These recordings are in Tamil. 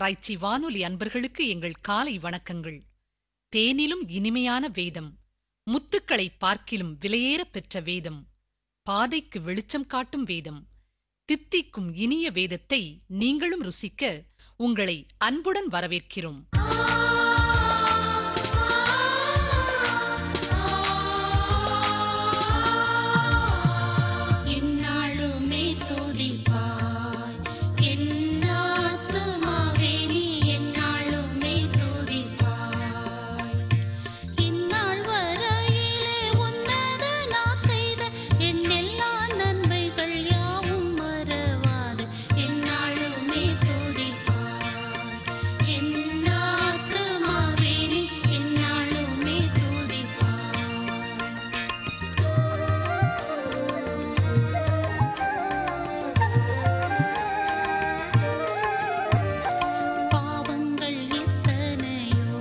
ஆராய்ச்சி வானொலி அன்பர்களுக்கு எங்கள் காலை வணக்கங்கள் தேனிலும் இனிமையான வேதம் முத்துக்களை பார்க்கிலும் விலையேறப் பெற்ற வேதம் பாதைக்கு வெளிச்சம் காட்டும் வேதம் தித்திக்கும் இனிய வேதத்தை நீங்களும் ருசிக்க உங்களை அன்புடன் வரவேற்கிறோம் என்னாலுமே துதிப்பாய் என் ஆத்துமாவே நீ என்னாலுமே துதிப்பாய் இந்நாள் வரையிலே உன்னதனார் செய்த எண்ணெல்லா நன்மைகள் யாவும் மறவாது என்னாலுமே துதிப்பாய் என் ஆத்துமாவே நீ என்னாலுமே துதிப்பாய் பாவங்கள் எத்தனையோ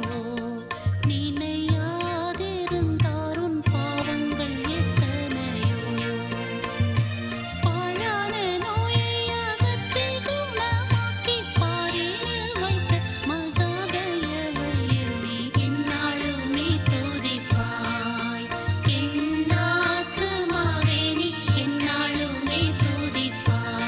நினையாதிருந்தாருன் பாவங்கள் எத்தனையோ பாழான நோயை அகற்றி குணமாக்கி பாரில் வைத்த மகாதயவழியில் நீ எந்நாளுமே துதிப்பாய் என் ஆத்துமாவே நீ எந்நாளுமே துதிப்பாய்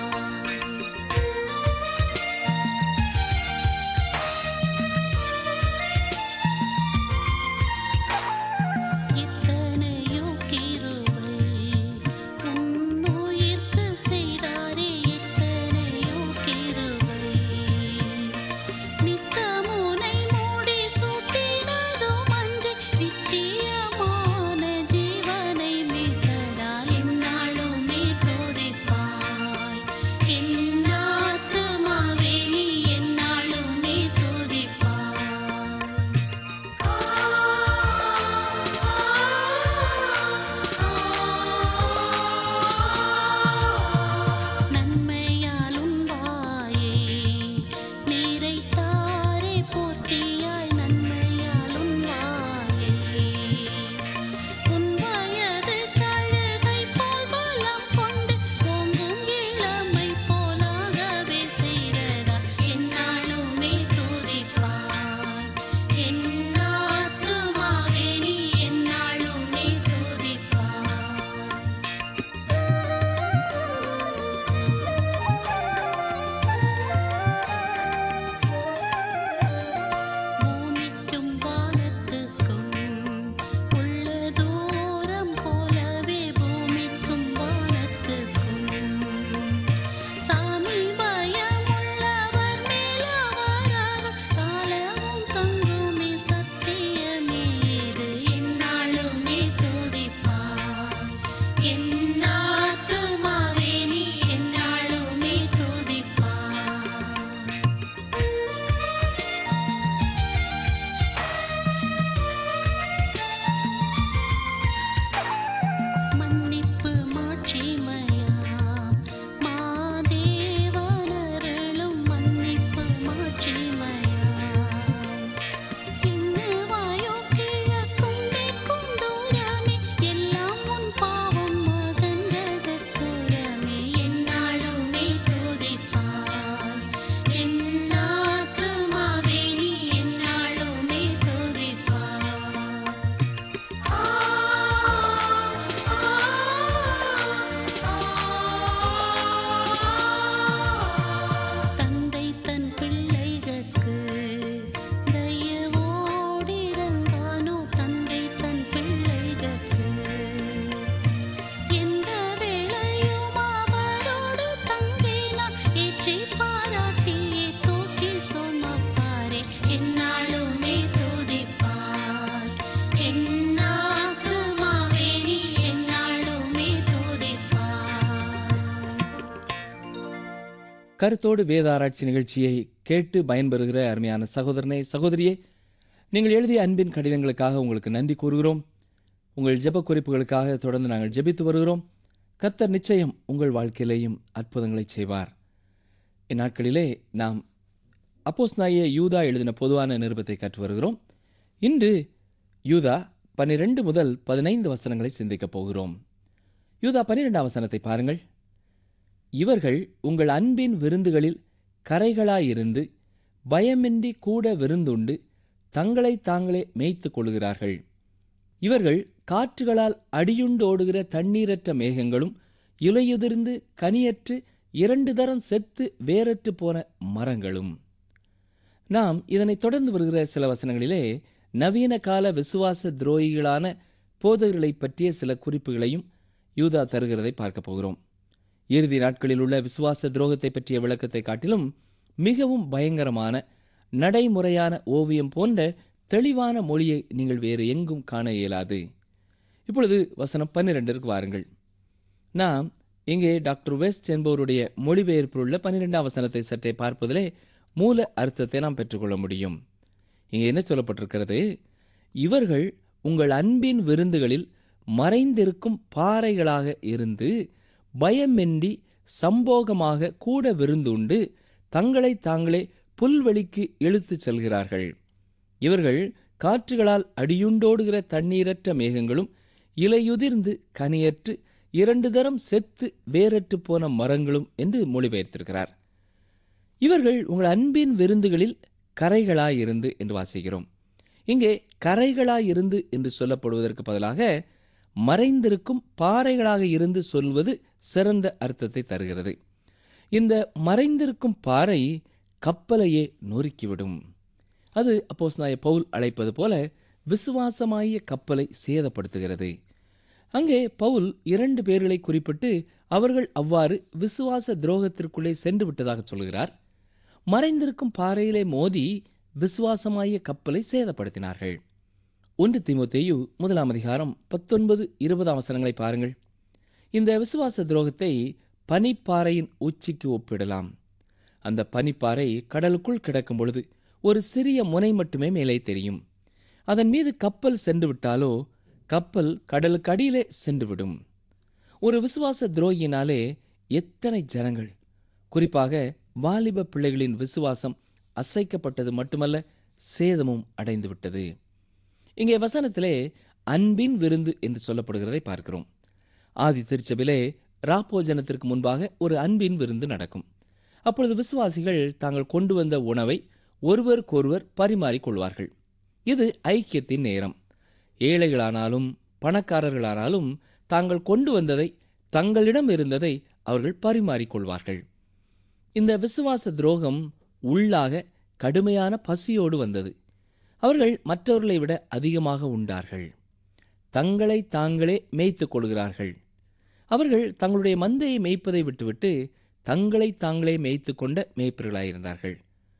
எத்தனையோ கிருபை உன்னுயிர்க்கு செய்தாரே எத்தனையோ கிருபை நித்தமுனை மூடி சூட்டினதும் அன்று நித்தியமான ஜீவனை மீட்டதால் எந்நாளுமே துதிப்பாய் என் ஆத்துமாவே நீ எந்நாளுமே துதிப்பாய் நன்மையாலும் வாயே நிறைத்தாரே போற்றியாய் நன்மையாலும் வாயே உன் வயது கழுகை போல் பலம் கொண்டு ஓங்கும் இளமை போலாகவே செய்ததா எந்நாளுமே துதிப்பாய் என் ஆத்துமாவே நீ எந்நாளுமே துதிப்பாய் பூமிக்கும் வானத்துக்கும் உள்ள தூரம் போலவே பூமிக்கும் வானத்துக்கும் சாமி பயமுள்ளவர் மேலவராக சாலவும் தங்குமே சத்தியமே இது எந்நாளுமே துதிப்பாய் என் ஆத்துமாவே நீ எந்நாளுமே துதிப்பாய் மன்னிப்பு மாட்சிமையாம் மாதேவனருளும் மன்னிப்பு மாட்சிமையாம் எண்ணுவாயோ கிழக்கும் தெற்கும் தூரமே எல்லாம் உன் பாவம் மகந்தது தூரமே எந்நாளுமே துதிப்பாய் என் ஆத்துமாவே நீ எந்நாளுமே துதிப்பாய் தந்தை தன் பிள்ளைகளுக்கு தயவோடிரங்கானோ தந்தை தன் பிள்ளைகளுக்கு எந்த வேளையும் அவரோடு தங்கினார் ஏற்றி பாராட்டியே தூக்கி சுமப்பாரே எந்நாளுமே துதிப்பாய் என் ஆத்துமாவே நீ எந்நாளுமே துதிப்பாய் கருத்தோடு வேத ஆராய்ச்சி நிகழ்ச்சியை கேட்டு பயன்பெறுகிற அருமையான சகோதரனே சகோதரியே நீங்கள் எழுதிய அன்பின் கடிதங்களுக்காக உங்களுக்கு நன்றி கூறுகிறோம் உங்கள் ஜெப குறிப்புகளுக்காக தொடர்ந்து நாங்கள் ஜெபித்து வருகிறோம் கர்த்தர் நிச்சயம் உங்கள் வாழ்க்கையிலேயும் அற்புதங்களை செய்வார் இந்நாட்களிலே நாம் அப்போஸ்நாய யூதா எழுதின பொதுவான நிருபத்தை கற்று வருகிறோம் இன்று யூதா பன்னிரண்டு முதல் பதினைந்து வசனங்களை சிந்திக்கப் போகிறோம் யூதா பன்னிரெண்டாம் வசனத்தை பாருங்கள் இவர்கள் உங்கள் அன்பின் விருந்துகளில் கரைகளாயிருந்து பயமின்றி கூட விருந்துண்டு தங்களை தாங்களே மேய்த்துக் கொள்கிறார்கள் இவர்கள் காற்றுகளால் அடியுண்டோடுகிற தண்ணீரற்ற மேகங்களும் இலையுதிர்ந்து கனியற்று இரண்டு தரம் செத்து வேரற்று போன மரங்களும் நாம் இதனை தொடர்ந்து வருகிற சில வசனங்களிலே நவீன கால விசுவாச துரோகிகளான போதகர்களைப் பற்றிய சில குறிப்புகளையும் யூதா தருகிறதை பார்க்க போகிறோம் இறுதி நாட்களில் உள்ள விசுவாச துரோகத்தை பற்றிய விளக்கத்தை காட்டிலும் மிகவும் பயங்கரமான நடைமுறையான ஓவியம் போன்ற தெளிவான மொழியை நீங்கள் வேறு எங்கும் காண இயலாது இப்பொழுது வசனம் பன்னிரெண்டிற்கு வாருங்கள் நாம் இங்கே டாக்டர் வெஸ்ட் என்பவருடைய மொழிபெயர்ப்பில் உள்ள பன்னிரெண்டாம் வசனத்தை சற்றே பார்ப்பதிலே மூல அர்த்தத்தை நாம் பெற்றுக்கொள்ள முடியும் இங்கே என்ன சொல்லப்பட்டிருக்கிறது இவர்கள் உங்கள் அன்பின் விருந்துகளில் மறைந்திருக்கும் பாறைகளாக இருந்து பயமின்றி சம்போகமாக கூட விருந்துண்டு தங்களை தாங்களே புல்வெளிக்கு இழுத்துச் செல்கிறார்கள் இவர்கள் காற்றுகளால் அடியுண்டோடுகிற தண்ணீரற்ற மேகங்களும் இலையுதிர்ந்து கனியற்று இரண்டு தரம் செத்து வேரற்று போன மரங்களும் என்று மொழிபெயர்த்திருக்கிறார் இவர்கள் உங்கள் அன்பின் விருந்துகளில் கரைகளாயிருந்து என்று வாசிக்கிறோம் இங்கே கரைகளாயிருந்து என்று சொல்லப்படுவதற்கு பதிலாக மறைந்திருக்கும் பாறைகளாக இருந்து சொல்வது சிறந்த அர்த்தத்தை தருகிறது இந்த மறைந்திருக்கும் பாறை கப்பலையே நொறுக்கிவிடும் அது அப்போஸ்தலனாகிய பவுல் அழைப்பது போல விசுவாசமாகிய கப்பலை சேதப்படுத்துகிறது அங்கே பவுல் இரண்டு பேர்களை குறிப்பிட்டு அவர்கள் அவ்வாறு விசுவாச துரோகத்திற்குள்ளே சென்று விட்டதாக சொல்கிறார் மறைந்திருக்கும் பாறையிலே மோதி விசுவாசமாகிய கப்பலை சேதப்படுத்தினார்கள் ஒன்று தீமோத்தேயு முதலாம் அதிகாரம் பத்தொன்பது இருபதாம் வசனங்களை பாருங்கள் இந்த விசுவாச துரோகத்தை பனிப்பாறையின் உச்சிக்கு ஒப்பிடலாம் அந்த பனிப்பாறை கடலுக்குள் கிடக்கும் பொழுது ஒரு சிறிய முனை மட்டுமே மேலே தெரியும் அதன் மீது கப்பல் சென்று விட்டாலோ கப்பல் கடலுக்கு அடியிலே சென்றுவிடும் ஒரு விசுவாச துரோகியினாலே எத்தனை ஜனங்கள் குறிப்பாக வாலிப பிள்ளைகளின் விசுவாசம் அசைக்கப்பட்டது மட்டுமல்ல சேதமும் அடைந்து விட்டது இங்கே வசனத்திலே அன்பின் விருந்து என்று சொல்லப்படுகிறதை பார்க்கிறோம் ஆதி திருச்சபிலே ராப்போஜனத்திற்கு முன்பாக ஒரு அன்பின் விருந்து நடக்கும் அப்பொழுது விசுவாசிகள் தாங்கள் கொண்டு வந்த உணவை ஒருவருக்கொருவர் பரிமாறிக் கொள்வார்கள் இது ஐக்கியத்தின் நேரம் ஏழைகளானாலும் பணக்காரர்களானாலும் தாங்கள் கொண்டு வந்ததை தங்களிடம் இருந்ததை அவர்கள் பரிமாறிக் கொள்வார்கள் இந்த விசுவாச துரோகம் உள்ளாக கடுமையான பசியோடு வந்தது அவர்கள் மற்றவர்களை விட அதிகமாக உண்டார்கள் தங்களை தாங்களே மேய்த்துக் கொள்கிறார்கள் அவர்கள் தங்களுடைய மந்தையை மேய்ப்பதை விட்டுவிட்டு தங்களை தாங்களே மேய்த்துக் கொண்ட மேய்ப்பர்களாயிருந்தார்கள்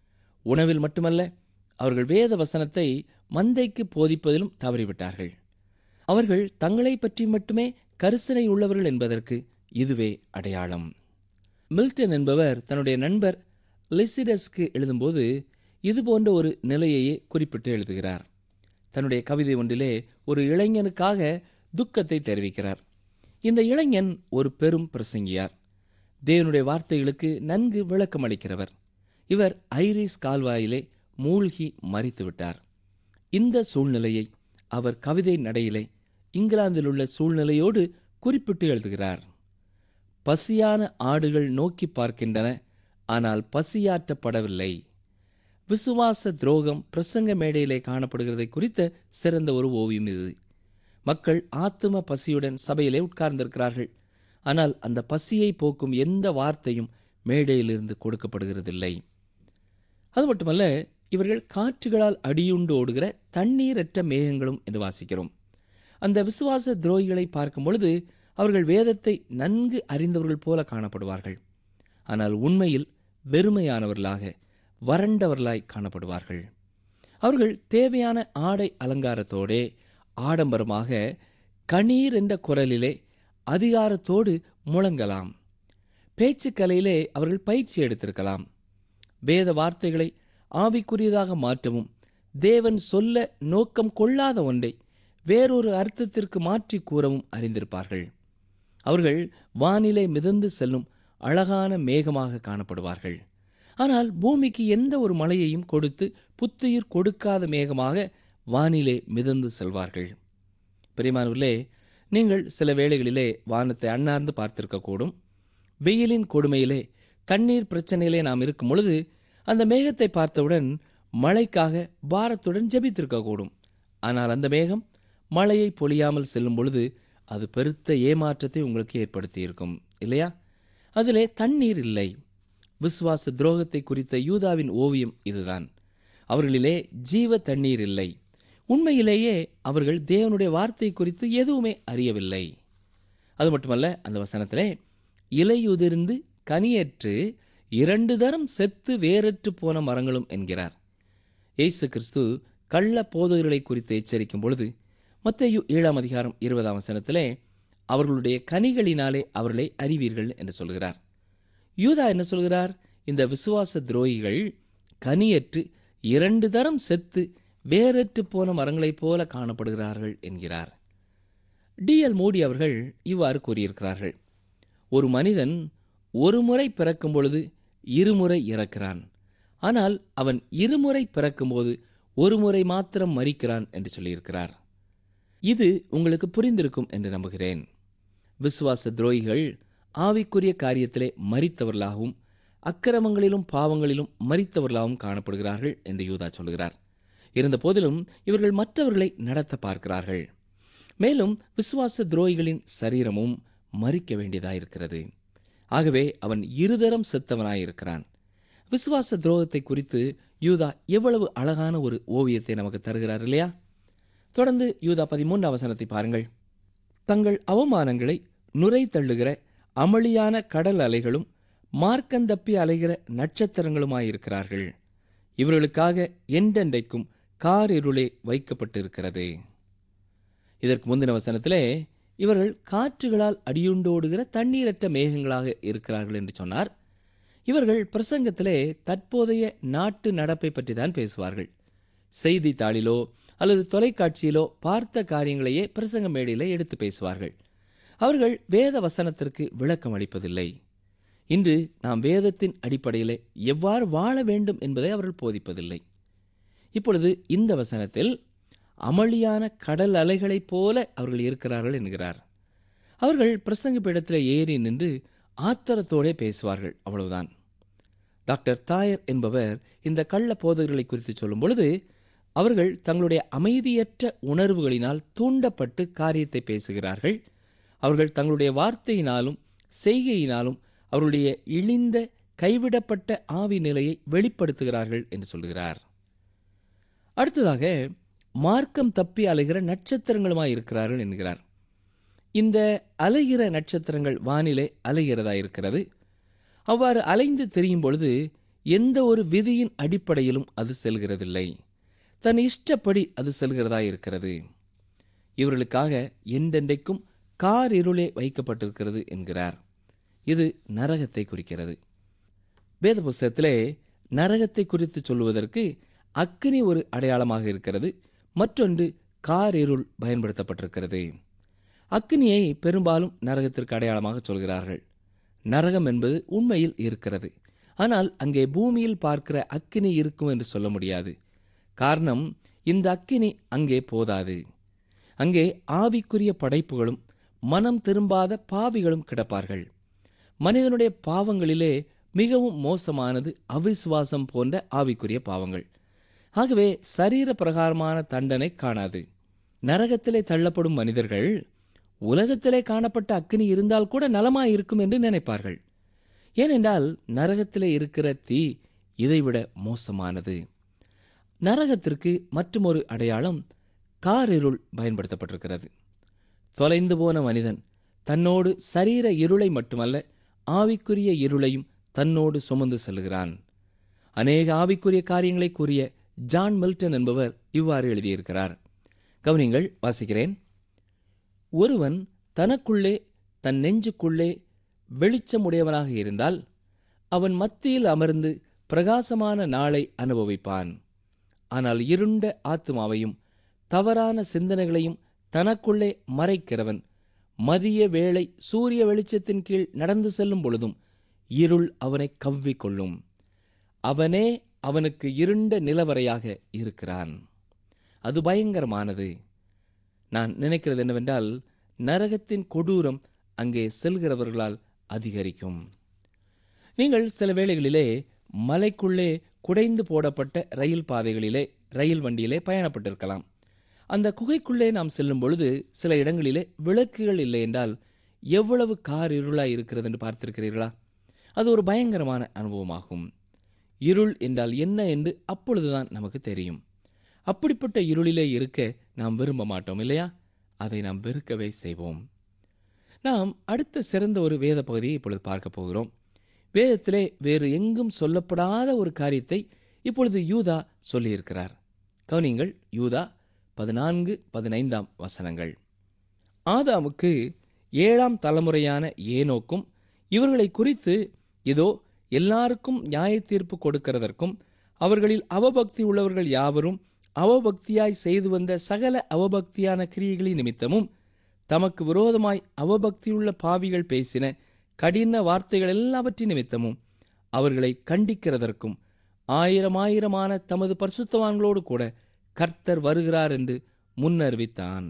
உணவில் மட்டுமல்ல அவர்கள் வேத வசனத்தை மந்தைக்கு போதிப்பதிலும் தவறிவிட்டார்கள் அவர்கள் தங்களை பற்றி மட்டுமே கரிசனை உள்ளவர்கள் என்பதற்கு இதுவே அடையாளம் மில்டன் என்பவர் தன்னுடைய நண்பர் லிசிடஸ்க்கு எழுதும்போது இது போன்ற ஒரு நிலையையே குறிப்பிட்டு எழுதுகிறார் தன்னுடைய கவிதை ஒன்றிலே ஒரு இளைஞனுக்காக துக்கத்தை தெரிவிக்கிறார் இந்த இளைஞன் ஒரு பெரும் பிரசங்கியார் தேவனுடைய வார்த்தைகளுக்கு நன்கு விளக்கம் அளிக்கிறவர் இவர் ஐரிஸ் கால்வாயிலே மூழ்கி மறித்து விட்டார் இந்த சூழ்நிலையை அவர் கவிதை நடையிலே இங்கிலாந்தில் உள்ள சூழ்நிலையோடு குறிப்பிட்டு எழுதுகிறார் பசியான ஆடுகள் நோக்கி பார்க்கின்றன ஆனால் பசியாற்றப்படவில்லை விசுவாச துரோகம் பிரசங்க மேடையிலே காணப்படுகிறதை குறித்த சிறந்த ஒரு ஓவியம் இது மக்கள் ஆத்தும பசியுடன் சபையிலே உட்கார்ந்திருக்கிறார்கள் ஆனால் அந்த பசியை போக்கும் எந்த வார்த்தையும் மேடையிலிருந்து கொடுக்கப்படுகிறதில்லை அது மட்டுமல்ல இவர்கள் காற்றுகளால் அடியுண்டு ஓடுகிற தண்ணீரற்ற மேகங்களும் என்று வாசிக்கிறோம் அந்த விசுவாச துரோகிகளை பார்க்கும் பொழுது அவர்கள் வேதத்தை நன்கு அறிந்தவர்கள் போல காணப்படுவார்கள் ஆனால் உண்மையில் வெறுமையானவர்களாக வறண்டவர்களாய் காணப்படுவார்கள் அவர்கள் தேவையான ஆடை அலங்காரத்தோடே ஆடம்பரமாக கணீர் என்ற குரலிலே அதிகாரத்தோடு முழங்கலாம் பேச்சுக்கலையிலே அவர்கள் பயிற்சி எடுத்திருக்கலாம் வேத வார்த்தைகளை ஆவிக்குரியதாக மாற்றவும் தேவன் சொல்ல நோக்கம் கொள்ளாத ஒன்றை வேறொரு அர்த்தத்திற்கு மாற்றி கூறவும் அறிந்திருப்பார்கள் அவர்கள் வானிலை மிதந்து செல்லும் அழகான மேகமாக காணப்படுவார்கள் ஆனால் பூமிக்கு எந்த ஒரு மழையையும் கொடுத்து புத்துயிர் கொடுக்காத மேகமாக வானிலே மிதந்து செல்வார்கள் பிரிமானவர்களே நீங்கள் சில வேளைகளிலே வானத்தை அண்ணார்ந்து பார்த்திருக்கக்கூடும் வெயிலின் கொடுமையிலே தண்ணீர் பிரச்சனையிலே நாம் இருக்கும் பொழுது அந்த மேகத்தை பார்த்தவுடன் மழைக்காக பாரத்துடன் ஜெபித்திருக்கக்கூடும் ஆனால் அந்த மேகம் மழையை பொழியாமல் செல்லும் பொழுது அது பெருத்த ஏமாற்றத்தை உங்களுக்கு ஏற்படுத்தியிருக்கும் இல்லையா அதிலே தண்ணீர் இல்லை விசுவாச துரோகத்தை குறித்த யூதாவின் ஓவியம் இதுதான் அவர்களிலே ஜீவ தண்ணீர் இல்லை உண்மையிலேயே அவர்கள் தேவனுடைய வார்த்தை குறித்து எதுவுமே அறியவில்லை அது மட்டுமல்ல அந்த வசனத்திலே இலையுதிர்ந்து கனியற்று இரண்டு தரம் செத்து வேறற்று போன மரங்களும் என்கிறார் இயேசு கிறிஸ்து கள்ள போதகர்களை குறித்து எச்சரிக்கும் பொழுது மத்தேயு ஏழாம் அதிகாரம் இருபதாம் வசனத்திலே அவர்களுடைய கனிகளினாலே அவர்களை அறிவீர்கள் என்று சொல்கிறார் யூதா என்ன சொல்கிறார் இந்த விசுவாச துரோகிகள் கனியற்று இரண்டு தரம் செத்து வேறற்று போன மரங்களைப் போல காணப்படுகிறார்கள் என்கிறார் டி எல் மோடி அவர்கள் இவ்வாறு கூறியிருக்கிறார்கள் ஒரு மனிதன் ஒரு முறை பிறக்கும் பொழுது இருமுறை இறக்கிறான் ஆனால் அவன் இருமுறை பிறக்கும்போது ஒரு முறை மாத்திரம் மறிக்கிறான் என்று சொல்லியிருக்கிறார் இது உங்களுக்கு புரிந்திருக்கும் என்று நம்புகிறேன் விசுவாச துரோகிகள் ஆவிக்குரிய காரியத்திலே மறித்தவர்களாகவும் அக்கிரமங்களிலும் பாவங்களிலும் மறித்தவர்களாகவும் காணப்படுகிறார்கள் என்று யூதா சொல்கிறார் இருந்த போதிலும் இவர்கள் மற்றவர்களை நடத்த பார்க்கிறார்கள் மேலும் விசுவாச துரோகிகளின் சரீரமும் மறிக்க வேண்டியதாயிருக்கிறது ஆகவே அவன் இருதரம் செத்தவனாயிருக்கிறான் விசுவாச துரோகத்தை குறித்து யூதா எவ்வளவு அழகான ஒரு ஓவியத்தை நமக்கு தருகிறார் இல்லையா தொடர்ந்து யூதா பதிமூன்று அவசனத்தை பாருங்கள் தங்கள் அவமானங்களை நுரை தள்ளுகிற அமளியான கடல் அலைகளும் மார்க்கந்தப்பி அலைகிற நட்சத்திரங்களுமாயிருக்கிறார்கள் இவர்களுக்காக என்றென்றைக்கும் காரிருளே வைக்கப்பட்டிருக்கிறது இதற்கு முந்தின வசனத்திலே இவர்கள் காற்றுகளால் அடியுண்டோடுகிற தண்ணீரற்ற மேகங்களாக இருக்கிறார்கள் என்று சொன்னார் இவர்கள் பிரசங்கத்திலே தற்போதைய நாட்டு நடப்பை பற்றி தான் பேசுவார்கள் செய்தித்தாளிலோ அல்லது தொலைக்காட்சியிலோ பார்த்த காரியங்களையே பிரசங்க மேடையிலே எடுத்து பேசுவார்கள் அவர்கள் வேத வசனத்திற்கு விளக்கம் அளிப்பதில்லை இன்று நாம் வேதத்தின் அடிப்படையிலே எவ்வாறு வாழ வேண்டும் என்பதை அவர்கள் போதிப்பதில்லை இப்பொழுது இந்த வசனத்தில் அமளியான கடல் அலைகளைப் போல அவர்கள் இருக்கிறார்கள் என்கிறார் அவர்கள் பிரசங்க பீடத்தில் ஏறி நின்று ஆத்திரத்தோடே பேசுவார்கள் அவ்வளவுதான் டாக்டர் தாயர் என்பவர் இந்த கள்ள போதகர்களை குறித்து சொல்லும் பொழுது அவர்கள் தங்களுடைய அமைதியற்ற உணர்வுகளினால் தூண்டப்பட்டு காரியத்தை பேசுகிறார்கள் அவர்கள் தங்களுடைய வார்த்தையினாலும் செய்கையினாலும் அவருடைய இழிந்த கைவிடப்பட்ட ஆவி நிலையை வெளிப்படுத்துகிறார்கள் என்று சொல்கிறார் அடுத்ததாக மார்க்கம் தப்பி அலைகிற நட்சத்திரங்களுமாய் இருக்கிறார்கள் என்கிறார் இந்த அலைகிற நட்சத்திரங்கள் வானிலே அலைகிறதா இருக்கிறது அவ்வாறு அலைந்து தெரியும் பொழுது எந்த ஒரு விதியின் அடிப்படையிலும் அது செல்கிறதில்லை தன் இஷ்டப்படி அது செல்கிறதா இருக்கிறது இவர்களுக்காக என்றென்றைக்கும் கார் இருளே வைக்கப்பட்டிருக்கிறது என்கிறார் இது நரகத்தை குறிக்கிறது வேத புஸ்தகத்திலே நரகத்தை குறித்து சொல்லுவதற்கு அக்கினி ஒரு அடையாளமாக இருக்கிறது மற்றொன்று கார் இருள் பயன்படுத்தப்பட்டிருக்கிறது அக்கினியை பெரும்பாலும் நரகத்திற்கு அடையாளமாக சொல்கிறார்கள் நரகம் என்பது உண்மையில் இருக்கிறது ஆனால் அங்கே பூமியில் பார்க்கிற அக்கினி இருக்கும் என்று சொல்ல முடியாது காரணம் இந்த அக்கினி அங்கே போதாது அங்கே ஆவிக்குரிய படைப்புகளும் மனம் திரும்பாத பாவிகளும் கிடப்பார்கள் மனிதனுடைய பாவங்களிலே மிகவும் மோசமானது அவிசுவாசம் போன்ற ஆவிக்குரிய பாவங்கள் ஆகவே சரீர பிரகாரமான தண்டனை காணாது நரகத்திலே தள்ளப்படும் மனிதர்கள் உலகத்திலே காணப்பட்ட அக்கினி இருந்தால் கூட நலமாயிருக்கும் என்று நினைப்பார்கள் ஏனென்றால் நரகத்திலே இருக்கிற தீ இதைவிட மோசமானது நரகத்திற்கு மற்றுமொரு அடையாளம் காரிருள் பயன்படுத்தப்பட்டிருக்கிறது தொலைந்து போன மனிதன் தன்னோடு சரீர இருளை மட்டுமல்ல ஆவிக்குரிய இருளையும் தன்னோடு சுமந்து செல்கிறான் அநேக ஆவிக்குரிய காரியங்களை கூறிய ஜான் மில்டன் என்பவர் இவ்வாறு எழுதியிருக்கிறார் கவனிங்கள் வாசிக்கிறேன் ஒருவன் தனக்குள்ளே தன் நெஞ்சுக்குள்ளே வெளிச்சமுடையவனாக இருந்தால் அவன் மத்தியில் அமர்ந்து பிரகாசமான நாளை அனுபவிப்பான் ஆனால் இருண்ட ஆத்மாவையும் தவறான சிந்தனைகளையும் தனக்குள்ளே மறைக்கிறவன் மதிய வேளை சூரிய வெளிச்சத்தின் கீழ் நடந்து செல்லும் பொழுதும் இருள் அவனை கவ்விக்கொள்ளும் அவனே அவனுக்கு இருண்ட நிலவரையாக இருக்கிறான் அது பயங்கரமானது நான் நினைக்கிறது என்னவென்றால் நரகத்தின் கொடூரம் அங்கே செல்கிறவர்களால் அதிகரிக்கும் நீங்கள் சில வேளைகளிலே மலைக்குள்ளே குடைந்து போடப்பட்ட ரயில் பாதைகளிலே ரயில் வண்டியிலே பயணப்பட்டிருக்கலாம் அந்த குகைக்குள்ளே நாம் செல்லும் பொழுது சில இடங்களிலே விளக்குகள் இல்லை என்றால் எவ்வளவு கார் இருளாய் இருக்கிறது என்று பார்த்திருக்கிறீர்களா அது ஒரு பயங்கரமான அனுபவமாகும் இருள் என்றால் என்ன என்று அப்பொழுதுதான் நமக்கு தெரியும் அப்படிப்பட்ட இருளிலே இருக்க நாம் விரும்ப மாட்டோம் இல்லையா அதை நாம் வெறுக்கவே செய்வோம் நாம் அடுத்த சிறந்த ஒரு வேத பகுதியை இப்பொழுது பார்க்க போகிறோம் வேதத்திலே வேறு எங்கும் சொல்லப்படாத ஒரு காரியத்தை இப்பொழுது யூதா சொல்லியிருக்கிறார் கவனிங்கள் யூதா பதினான்கு பதினைந்தாம் வசனங்கள் ஆதாமுக்கு ஏழாம் தலைமுறையான ஏனோக்கும் இவர்களை குறித்து இதோ எல்லாருக்கும் நியாய தீர்ப்பு கொடுக்கிறதற்கும் அவர்களில் அவபக்தி உள்ளவர்கள் யாவரும் அவபக்தியாய் செய்து வந்த சகல அவபக்தியான கிரியைகளின் நிமித்தமும் தமக்கு விரோதமாய் அவபக்தியுள்ள பாவிகள் பேசின கடின வார்த்தைகள் எல்லாவற்றின் நிமித்தமும் அவர்களை கண்டிக்கிறதற்கும் ஆயிரம் ஆயிரமான தமது பரிசுத்தவான்களோடு கூட கர்த்தர் வருகிறார் என்று முன்னறிவித்தான்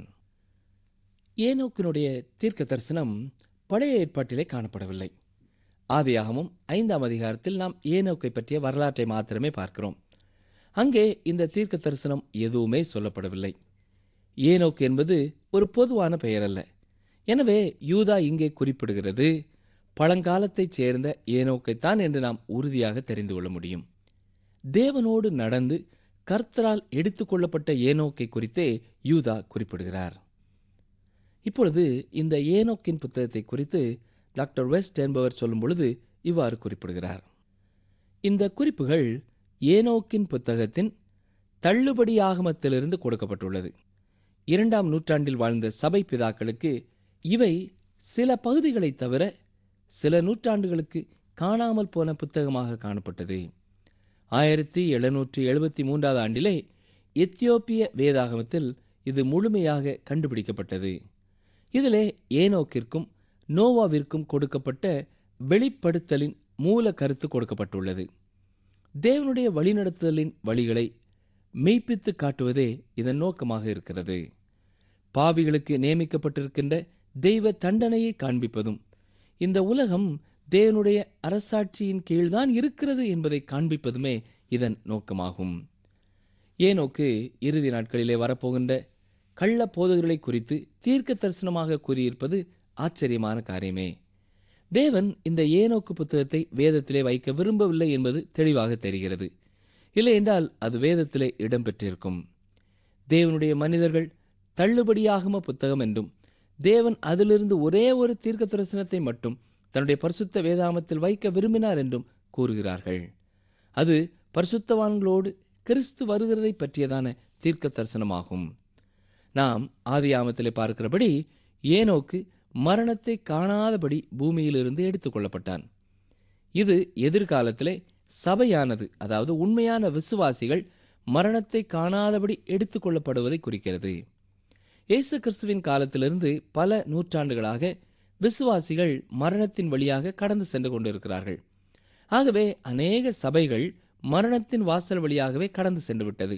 ஏனோக்கினுடைய தீர்க்க தரிசனம் பழைய ஏற்பாட்டிலே காணப்படவில்லை ஆதியாகமும் ஐந்தாம் அதிகாரத்தில் நாம் ஏனோக்கை பற்றிய வரலாற்றை மாத்திரமே பார்க்கிறோம் அங்கே இந்த தீர்க்க தரிசனம் எதுவுமே சொல்லப்படவில்லை ஏனோக் என்பது ஒரு பொதுவான பெயர் அல்ல எனவே யூதா இங்கே குறிப்பிடுகிறது பழங்காலத்தைச் சேர்ந்த ஏனோக்கைத்தான் என்று நாம் உறுதியாக தெரிந்து கொள்ள முடியும் தேவனோடு நடந்து கர்த்தரால் எடுத்துக்கொள்ளப்பட்ட ஏனோக்கை குறித்தே யூதா குறிப்பிடுகிறார் இப்பொழுது இந்த ஏனோக்கின் புத்தகத்தை குறித்து டாக்டர் வெஸ்ட் என்பவர் சொல்லும் பொழுது இவ்வாறு குறிப்பிடுகிறார் இந்த குறிப்புகள் ஏனோக்கின் புத்தகத்தின் தள்ளுபடி ஆகமத்திலிருந்து கொடுக்கப்பட்டுள்ளது இரண்டாம் நூற்றாண்டில் வாழ்ந்த சபை பிதாக்களுக்கு இவை சில பகுதிகளைத் தவிர சில நூற்றாண்டுகளுக்கு காணாமல் போன புத்தகமாக காணப்பட்டது ஆயிரத்தி எழுநூற்றி எழுபத்தி மூன்றாவது ஆண்டிலே எத்தியோப்பிய வேதாகமத்தில் இது முழுமையாக கண்டுபிடிக்கப்பட்டது இதிலே ஏனோக்கிற்கும் நோவாவிற்கும் கொடுக்கப்பட்ட வெளிப்படுத்தலின் மூல கருத்து கொடுக்கப்பட்டுள்ளது தேவனுடைய வழிநடத்துதலின் வழிகளை மெய்ப்பித்து காட்டுவதே இதன் நோக்கமாக இருக்கிறது பாவிகளுக்கு நியமிக்கப்பட்டிருக்கின்ற தெய்வ தண்டனையை காண்பிப்பதும் இந்த உலகம் தேவனுடைய அரசாட்சியின் கீழ்தான் இருக்கிறது என்பதை காண்பிப்பதுமே இதன் நோக்கமாகும் ஏனோக்கு இறுதி நாட்களிலே வரப்போகின்ற கள்ள போதகர்களை குறித்து தீர்க்க தரிசனமாக கூறியிருப்பது ஆச்சரியமான காரியமே தேவன் இந்த ஏனோக்கு புத்தகத்தை வேதத்திலே வைக்க விரும்பவில்லை என்பது தெளிவாக தெரிகிறது இல்லை என்றால் அது வேதத்திலே இடம்பெற்றிருக்கும் தேவனுடைய மனிதர்கள் தள்ளுபடியாகும புத்தகம் என்றும் தேவன் அதிலிருந்து ஒரே ஒரு தீர்க்க தரிசனத்தை மட்டும் தன்னுடைய பரிசுத்த வேதாமத்தில் வைக்க விரும்பினார் என்றும் கூறுகிறார்கள் அது பரிசுத்தவான்களோடு கிறிஸ்து வருகிறதை பற்றியதான தீர்க்க தரிசனமாகும் நாம் ஆதியாமத்திலே பார்க்கிறபடி ஏனோக்கு மரணத்தை காணாதபடி பூமியிலிருந்து எடுத்துக் கொள்ளப்பட்டான் இது எதிர்காலத்திலே சபையானது அதாவது உண்மையான விசுவாசிகள் மரணத்தை காணாதபடி எடுத்துக் கொள்ளப்படுவதை குறிக்கிறது இயேசு கிறிஸ்துவின் காலத்திலிருந்து பல நூற்றாண்டுகளாக விசுவாசிகள் மரணத்தின் வழியாக கடந்து சென்று கொண்டிருக்கிறார்கள் ஆகவே அநேக சபைகள் மரணத்தின் வாசல் வழியாகவே கடந்து சென்று விட்டது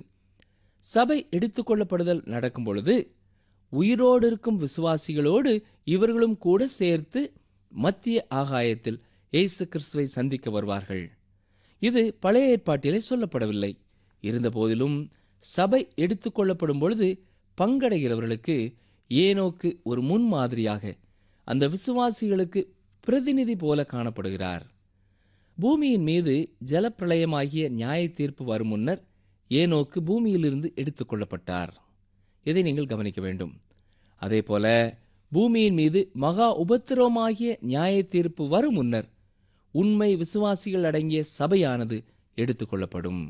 சபை எடுத்துக்கொள்ளப்படுதல் நடக்கும் பொழுது உயிரோடு இருக்கும் விசுவாசிகளோடு இவர்களும் கூட சேர்த்து மத்திய ஆகாயத்தில் இயேசு கிறிஸ்துவை சந்திக்க வருவார்கள் இது பழைய ஏற்பாட்டிலே சொல்லப்படவில்லை இருந்தபோதிலும் சபை எடுத்துக்கொள்ளப்படும் பொழுது பங்கடைகிறவர்களுக்கு ஏனோக்கு ஒரு முன்மாதிரியாக அந்த விசுவாசிகளுக்கு பிரதிநிதி போல காணப்படுகிறார் பூமியின் மீது ஜலப்பிரளயமாகிய நியாய தீர்ப்பு வரும் முன்னர் ஏனோக்கு பூமியிலிருந்து எடுத்துக் கொள்ளப்பட்டார் இதை நீங்கள் கவனிக்க வேண்டும் அதேபோல பூமியின் மீது மகா உபத்திரவமாகிய நியாய தீர்ப்பு வரும் முன்னர் உண்மை விசுவாசிகள் அடங்கிய சபையானது எடுத்துக் கொள்ளப்படும்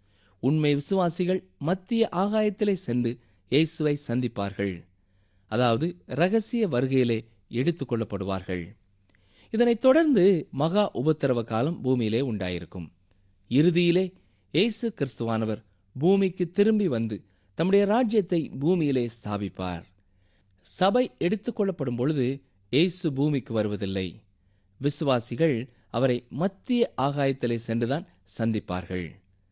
உண்மை விசுவாசிகள் மத்திய ஆகாயத்திலே சென்று இயேசுவை சந்திப்பார்கள் அதாவது ரகசிய வருகையிலே எடுத்துக் கொள்ளப்படுவார்கள் இதனைத் தொடர்ந்து மகா உபத்திரவ காலம் பூமியிலே உண்டாயிருக்கும் இறுதியிலே இயேசு கிறிஸ்துவானவர் பூமிக்கு திரும்பி வந்து தம்முடைய ராஜ்யத்தை பூமியிலே ஸ்தாபிப்பார் சபை எடுத்துக் கொள்ளப்படும் பொழுது இயேசு பூமிக்கு வருவதில்லை விசுவாசிகள் அவரை மத்திய ஆகாயத்திலே சென்றுதான் சந்திப்பார்கள்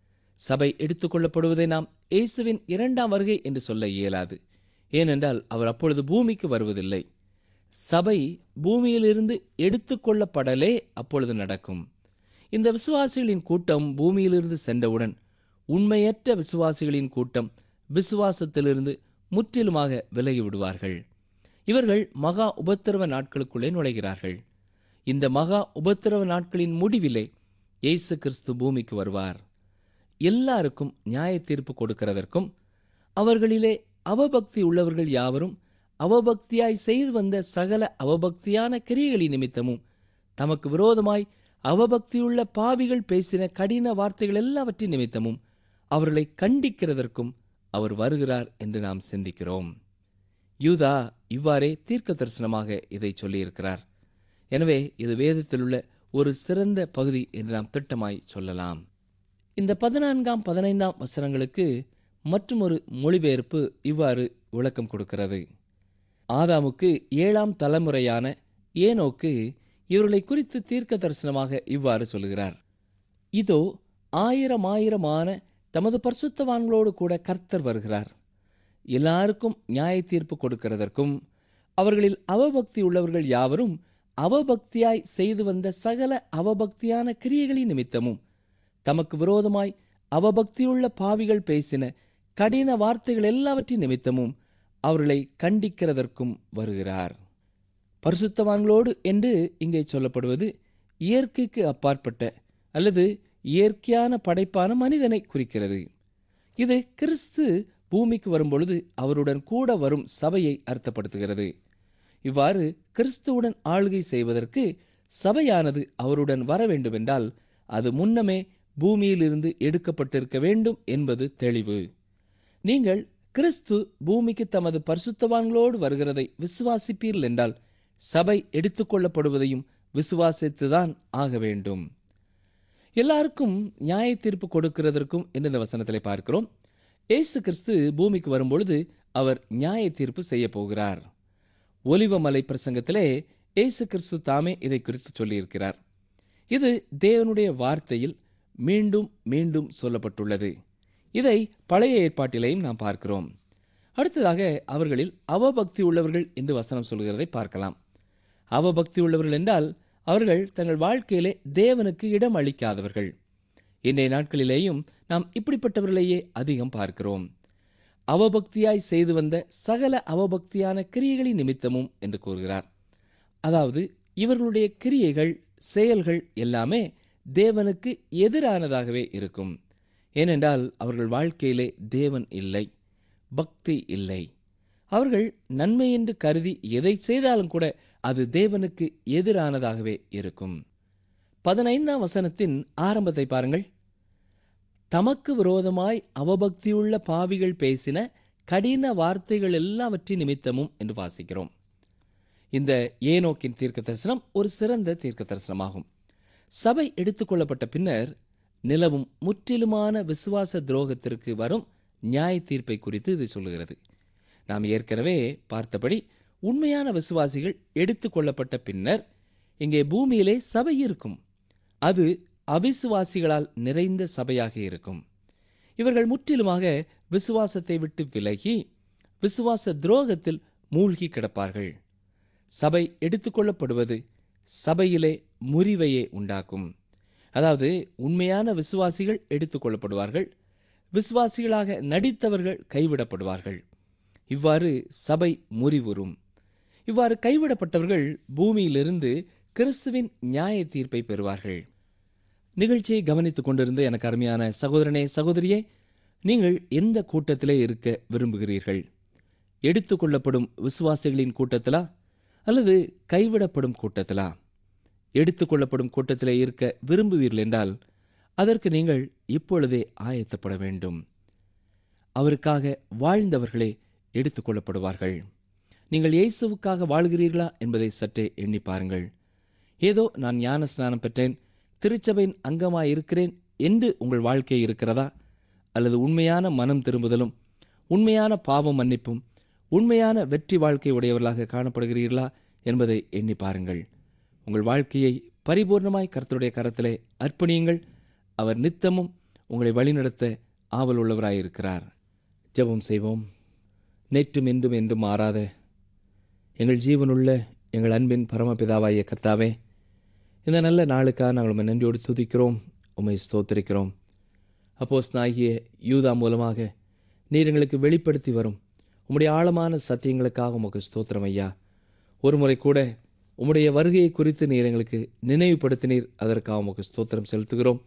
சபை எடுத்துக் கொள்ளப்படுவதை நாம் இயேசுவின் இரண்டாம் வருகை என்று சொல்ல இயலாது ஏனென்றால் அவர் அப்பொழுது பூமிக்கு வருவதில்லை சபை பூமியிலிருந்து எடுத்துக் கொள்ளப்படலே அப்பொழுது நடக்கும் இந்த விசுவாசிகளின் கூட்டம் பூமியிலிருந்து சென்றவுடன் உண்மையற்ற விசுவாசிகளின் கூட்டம் விசுவாசத்திலிருந்து முற்றிலுமாக விலகி விடுவார்கள் இவர்கள் மகா உபத்திரவ நாட்களுக்குள்ளே நுழைகிறார்கள் இந்த மகா உபத்திரவ நாட்களின் முடிவிலே இயேசு கிறிஸ்து பூமிக்கு வருவார் எல்லாருக்கும் நியாய தீர்ப்பு கொடுக்கிறதற்கும் அவர்களிலே அவபக்தி உள்ளவர்கள் யாவரும் அவபக்தியாய் செய்து வந்த சகல அவபக்தியான கிரியைகளின் நிமித்தமும் தமக்கு விரோதமாய் அவபக்தியுள்ள பாவிகள் பேசின கடின வார்த்தைகள் எல்லாவற்றின் நிமித்தமும் அவர்களை கண்டிக்கிறதற்கும் அவர் வருகிறார் என்று நாம் சிந்திக்கிறோம் யூதா இவ்வாறே தீர்க்க தரிசனமாக இதை சொல்லியிருக்கிறார் எனவே இது வேதத்தில் உள்ள ஒரு சிறந்த பகுதி என்று நாம் திட்டமாய் சொல்லலாம் இந்த பதினான்காம் பதினைந்தாம் வசனங்களுக்கு மற்றொரு மொழிபெயர்ப்பு இவ்வாறு விளக்கம் கொடுக்கிறது ஆதாமுக்கு ஏழாம் தலைமுறையான ஏனோக்கு இவர்களை குறித்து தீர்க்க தரிசனமாக இவ்வாறு சொல்கிறார் இதோ ஆயிரம் ஆயிரமான தமது பரிசுத்தவான்களோடு கூட கர்த்தர் வருகிறார் எல்லாருக்கும் நியாய தீர்ப்பு கொடுக்கிறதற்கும் அவர்களில் அவபக்தி உள்ளவர்கள் யாவரும் அவபக்தியாய் செய்து வந்த சகல அவபக்தியான கிரியைகளின் நிமித்தமும் தமக்கு விரோதமாய் அவபக்தியுள்ள பாவிகள் பேசின கடின வார்த்தைகள் எல்லாவற்றின் நிமித்தமும் அவர்களை கண்டிக்கிறதற்கும் வருகிறார் பரிசுத்தவான்களோடு என்று இங்கே சொல்லப்படுவது இயற்கைக்கு அப்பாற்பட்ட அல்லது இயற்கையான படைப்பான மனிதனை குறிக்கிறது இது கிறிஸ்து பூமிக்கு வரும்பொழுது அவருடன் கூட வரும் சபையை அர்த்தப்படுத்துகிறது இவ்வாறு கிறிஸ்துவுடன் ஆளுகை செய்வதற்கு சபையானது அவருடன் வர வேண்டுமென்றால் அது முன்னமே பூமியிலிருந்து எடுக்கப்பட்டிருக்க வேண்டும் என்பது தெளிவு நீங்கள் கிறிஸ்து பூமிக்கு தமது பரிசுத்தவான்களோடு வருகிறதை விசுவாசிப்பீர்கள் என்றால் சபை எடுத்துக்கொள்ளப்படுவதையும் விசுவாசித்துதான் ஆக வேண்டும் எல்லாருக்கும் நியாய தீர்ப்பு கொடுக்கிறதற்கும் என்று இந்த வசனத்திலே பார்க்கிறோம் இயேசு கிறிஸ்து பூமிக்கு வரும்பொழுது அவர் நியாய தீர்ப்பு செய்ய போகிறார் ஒலிவமலை பிரசங்கத்திலே இயேசு கிறிஸ்து தாமே இதை குறித்து சொல்லியிருக்கிறார் இது தேவனுடைய வார்த்தையில் மீண்டும் மீண்டும் சொல்லப்பட்டுள்ளது இதை பழைய ஏற்பாட்டிலேயும் நாம் பார்க்கிறோம் அடுத்ததாக அவர்களில் அவபக்தி உள்ளவர்கள் என்று வசனம் சொல்கிறதை பார்க்கலாம் அவபக்தி உள்ளவர்கள் என்றால் அவர்கள் தங்கள் வாழ்க்கையிலே தேவனுக்கு இடம் அளிக்காதவர்கள் இன்றைய நாட்களிலேயும் நாம் இப்படிப்பட்டவர்களையே அதிகம் பார்க்கிறோம் அவபக்தியாய் செய்து வந்த சகல அவபக்தியான கிரியைகளின் நிமித்தமும் என்று கூறுகிறார் அதாவது இவர்களுடைய கிரியைகள் செயல்கள் எல்லாமே தேவனுக்கு எதிரானதாகவே இருக்கும் ஏனென்றால் அவர்கள் வாழ்க்கையிலே தேவன் இல்லை பக்தி இல்லை அவர்கள் நன்மை என்று கருதி எதை செய்தாலும் கூட அது தேவனுக்கு எதிரானதாகவே இருக்கும் பதினைந்தாம் வசனத்தின் ஆரம்பத்தை பாருங்கள் தமக்கு விரோதமாய் அவபக்தியுள்ள பாவிகள் பேசின கடின வார்த்தைகள் எல்லாவற்றின் நிமித்தமும் என்று வாசிக்கிறோம் இந்த ஏனோக்கின் தீர்க்க தரிசனம் ஒரு சிறந்த தீர்க்க தரிசனமாகும் சபை எடுத்துக்கொள்ளப்பட்ட பின்னர் நிலவும் முற்றிலுமான விசுவாச துரோகத்திற்கு வரும் நியாய தீர்ப்பை குறித்து இது சொல்லுகிறது நாம் ஏற்கனவே பார்த்தபடி உண்மையான விசுவாசிகள் எடுத்துக்கொள்ளப்பட்ட பின்னர் இங்கே பூமியிலே சபை இருக்கும் அது அவிசுவாசிகளால் நிறைந்த சபையாக இருக்கும் இவர்கள் முற்றிலுமாக விசுவாசத்தை விட்டு விலகி விசுவாச துரோகத்தில் மூழ்கி கிடப்பார்கள் சபை எடுத்துக்கொள்ளப்படுவது சபையிலே முறிவையே உண்டாக்கும் அதாவது உண்மையான விசுவாசிகள் எடுத்துக்கொள்ளப்படுவார்கள் விசுவாசிகளாக நடித்தவர்கள் கைவிடப்படுவார்கள் இவ்வாறு சபை முறிவுறும் இவ்வாறு கைவிடப்பட்டவர்கள் பூமியிலிருந்து கிறிஸ்துவின் நியாய தீர்ப்பை பெறுவார்கள் நிகழ்ச்சியை கவனித்துக் கொண்டிருந்த எனக்கு அருமையான சகோதரனே சகோதரியே நீங்கள் எந்த கூட்டத்திலே இருக்க விரும்புகிறீர்கள் எடுத்துக்கொள்ளப்படும் விசுவாசிகளின் கூட்டத்திலா அல்லது கைவிடப்படும் கூட்டத்திலா எடுத்துக்கொள்ளப்படும் கூட்டத்திலே இருக்க விரும்புவீர்கள் என்றால் அதற்கு நீங்கள் இப்பொழுதே ஆயத்தப்பட வேண்டும் அவருக்காக வாழ்ந்தவர்களே எடுத்துக்கொள்ளப்படுவார்கள் நீங்கள் இயேசுவுக்காக வாழ்கிறீர்களா என்பதை சற்றே எண்ணி பாருங்கள் ஏதோ நான் ஞான ஸ்நானம் பெற்றேன் திருச்சபையின் அங்கமாயிருக்கிறேன் என்று உங்கள் வாழ்க்கை இருக்கிறதா அல்லது உண்மையான மனம் திரும்புதலும் உண்மையான பாவ மன்னிப்பும் உண்மையான வெற்றி வாழ்க்கை உடையவர்களாக காணப்படுகிறீர்களா என்பதை எண்ணி பாருங்கள் உங்கள் வாழ்க்கையை பரிபூர்ணமாய் கர்த்தருடைய கரத்திலே அர்ப்பணியுங்கள் அவர் நித்தமும் உங்களை வழிநடத்த ஆவல் உள்ளவராயிருக்கிறார் ஜெபம் செய்வோம் நேற்றும் இன்றும் என்றும் மாறாத எங்கள் ஜீவனுள்ள எங்கள் அன்பின் பரமபிதாவாகிய கர்த்தாவே இந்த நல்ல நாளுக்காக நாங்கள் உண்மை நன்றியோடு துதிக்கிறோம் உண்மை ஸ்தோத்திரிக்கிறோம் அப்போஸ் நாகிய யூதா மூலமாக நீர் எங்களுக்கு வெளிப்படுத்தி வரும் உம்முடைய ஆழமான சத்தியங்களுக்காக உமக்கு ஸ்தோத்திரம் ஐயா ஒரு முறை கூட உம்முடைய வருகையை குறித்து நீர் எங்களுக்கு நினைவுபடுத்தினீர் அதற்காக உமக்கு ஸ்தோத்திரம் செலுத்துகிறோம்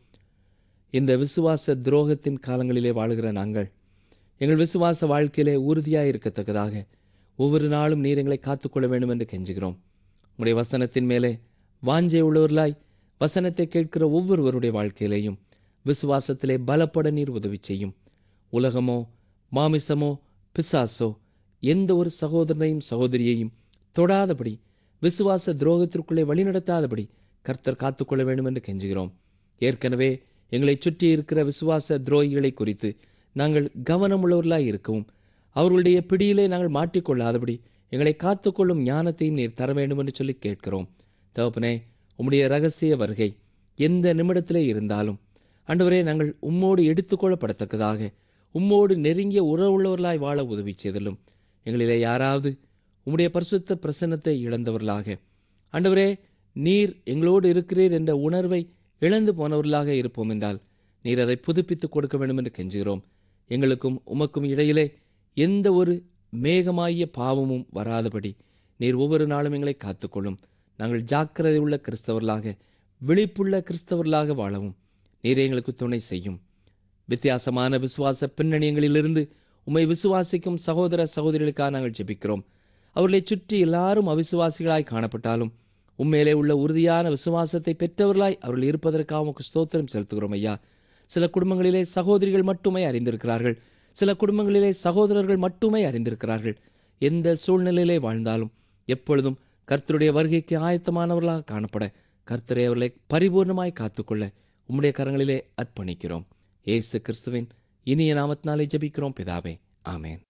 இந்த விசுவாச துரோகத்தின் காலங்களிலே வாழுகிற நாங்கள் எங்கள் விசுவாச வாழ்க்கையிலே உறுதியாய் இருக்கத்தக்கதாக ஒவ்வொரு நாளும் நீர் எங்களை காத்துக்கொள்ள வேண்டும் என்று கெஞ்சுகிறோம் உம்முடைய வசனத்தின் மேலே வாஞ்சை உள்ளவர்களாய் வசனத்தை கேட்கிற ஒவ்வொருவருடைய வாழ்க்கையிலேயும் விசுவாசத்திலே பலப்பட நீர் உதவி செய்யும் உலகமோ மாமிசமோ பிசாசோ எந்த ஒரு சகோதரனையும் சகோதரியையும் தொடாதபடி விசுவாச துரோகத்திற்குள்ளே வழிநடத்தாதபடி கர்த்தர் காத்துக்கொள்ள வேண்டும் என்று கெஞ்சுகிறோம் ஏற்கனவே எங்களை சுற்றி இருக்கிற விசுவாச துரோகிகளை குறித்து நாங்கள் கவனமுள்ளவர்களாய் இருக்கவும் அவர்களுடைய பிடியிலே நாங்கள் மாட்டிக்கொள்ளாதபடி எங்களை காத்துக்கொள்ளும் ஞானத்தையும் நீர் தர வேண்டும் என்று சொல்லி கேட்கிறோம் தகப்பனே உம்முடைய ரகசிய வருகை எந்த நிமிடத்திலே இருந்தாலும் ஆண்டவரே நாங்கள் உம்மோடு எடுத்துக்கொள்ளப்படத்தக்கதாக உம்மோடு நெருங்கிய உறவுள்ளவர்களாய் வாழ உதவி செய்தலும் எங்களிலே யாராவது உம்முடைய பரிசுத்த பிரசன்னத்தை இழந்தவர்களாக ஆண்டவரே நீர் எங்களோடு இருக்கிறீர் என்ற உணர்வை இழந்து போனவர்களாக இருப்போம் என்றால் நீர் அதை புதுப்பித்துக் கொடுக்க வேண்டும் என்று கெஞ்சுகிறோம் எங்களுக்கும் உமக்கும் இடையிலே எந்த ஒரு மேகமாகிய பாவமும் வராதபடி நீர் ஒவ்வொரு நாளும் எங்களை காத்துக்கொள்ளும் நாங்கள் ஜாக்கிரதை உள்ள கிறிஸ்தவர்களாக விழிப்புள்ள கிறிஸ்தவர்களாக வாழவும் நீரே எங்களுக்கு துணை செய்யும் வித்தியாசமான விசுவாச பின்னணியங்களிலிருந்து உம்மை விசுவாசிக்கும் சகோதர சகோதரிகளுக்காக நாங்கள் ஜெபிக்கிறோம் அவர்களை சுற்றி எல்லாரும் அவிசுவாசிகளாய் காணப்பட்டாலும் உண்மையிலே உள்ள உறுதியான விசுவாசத்தை பெற்றவர்களாய் அவர்கள் இருப்பதற்காக உமக்கு ஸ்தோத்திரம் செலுத்துகிறோம் ஐயா சில குடும்பங்களிலே சகோதரிகள் மட்டுமே அறிந்திருக்கிறார்கள் சில குடும்பங்களிலே சகோதரர்கள் மட்டுமே அறிந்திருக்கிறார்கள் எந்த சூழ்நிலையிலே வாழ்ந்தாலும் எப்பொழுதும் கர்த்தருடைய வருகைக்கு ஆயத்தமானவர்களாக காணப்பட கர்த்தரை அவர்களை பரிபூர்ணமாய் காத்துக்கொள்ள உம்முடைய கரங்களிலே அர்ப்பணிக்கிறோம் இயேசு கிறிஸ்துவின் இனிய நாமத்தினாலே ஜெபிக்கிறோம் பிதாவே ஆமென்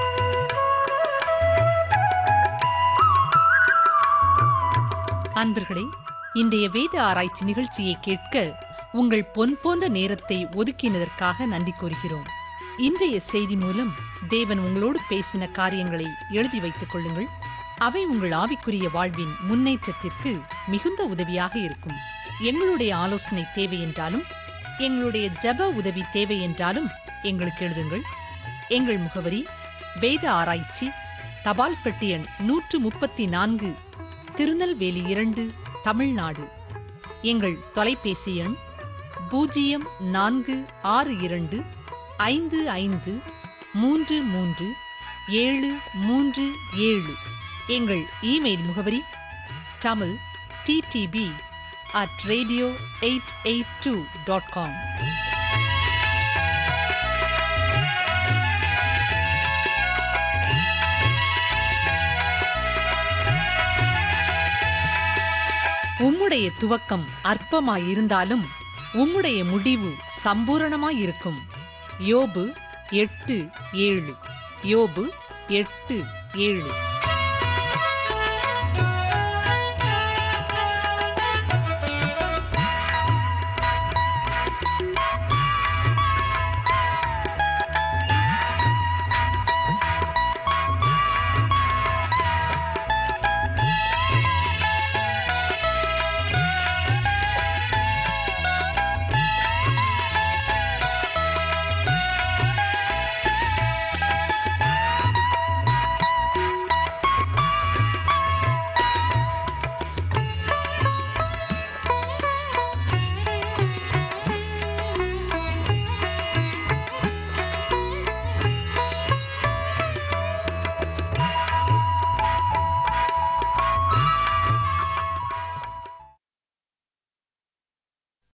அன்பர்களே இன்றைய வேத ஆராய்ச்சி நிகழ்ச்சியை கேட்க உங்கள் பொன் போன்ற நேரத்தை ஒதுக்கினதற்காக நன்றி கூறுகிறோம் இன்றைய செய்தி மூலம் தேவன் உங்களோடு பேசின காரியங்களை எழுதி வைத்துக் கொள்ளுங்கள் அவை உங்கள் ஆவிக்குரிய வாழ்வின் முன்னேற்றத்திற்கு மிகுந்த உதவியாக இருக்கும் எங்களுடைய ஆலோசனை தேவை என்றாலும் எங்களுடைய ஜெப உதவி தேவை என்றாலும் எங்களுக்கு எழுதுங்கள் எங்கள் முகவரி வேத ஆராய்ச்சி தபால் பெட்டி எண் நூற்று முப்பத்தி நான்கு திருநெல்வேலி இரண்டு தமிழ்நாடு எங்கள் தொலைபேசி எண் பூஜ்ஜியம் நான்கு ஆறு இரண்டு ஐந்து ஐந்து மூன்று மூன்று ஏழு மூன்று ஏழு எங்கள் இமெயில் முகவரி Tamil DTP at radio eight eight two dot com உம்முடைய துவக்கம் அற்பமாயிருந்தாலும் உம்முடைய முடிவு சம்பூரணமாயிருக்கும் யோபு எட்டு ஏழு யோபு எட்டு ஏழு